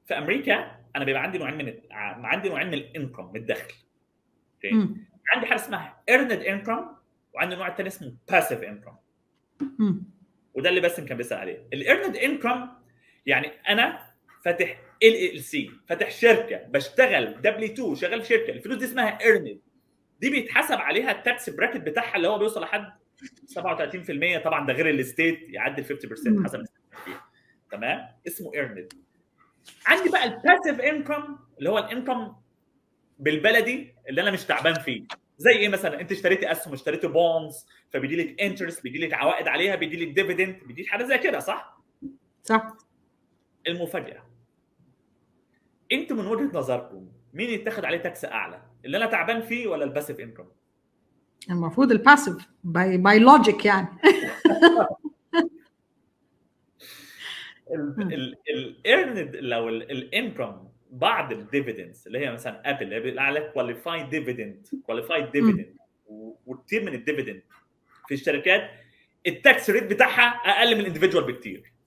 في امريكا انا بيبقى عندي نوعين من عندي نوعين من الانكم من الدخل اوكي مم. عندي حاجه اسمها earned income وعندي النوع الثاني اسمه passive income مم. وده اللي باسم كان بيسال عليه الايرند انكم يعني انا فاتح ال ال سي فاتح شركه بشتغل دبليو 2 شغال في شركه الفلوس دي اسمها ايرند دي بيتحسب عليها التاكس براكت بتاعها اللي هو بيوصل لحد 37% طبعا ده غير الستيت يعدي ال 50% مم. حسب الستيت فيها تمام اسمه ايرند عندي بقى الباسيف انكم اللي هو الانكم بالبلدي اللي انا مش تعبان فيه زي ايه مثلا انت اشتريتي اسهم اشتريتي بونز فبيجي لك انترست بيجي لك عوائد عليها بيجي لك ديفيدند بيجي لك حاجه زي كده صح؟ صح المفاجاه انتوا من وجهه نظركم مين يتاخد عليه تاكس اعلى؟ اللي انا تعبان فيه ولا الباسيف انكم؟ المفروض الباسيف باي باي لوجيك يعني الايرند لو الانكم بعد الديفيدندز اللي هي مثلا ابل اللي بيقول عليها كواليفايد ديفيدند كواليفايد ديفيدند وكتير من الديفيدند في الشركات التاكس ريت بتاعها اقل من الاندفجوال بكتير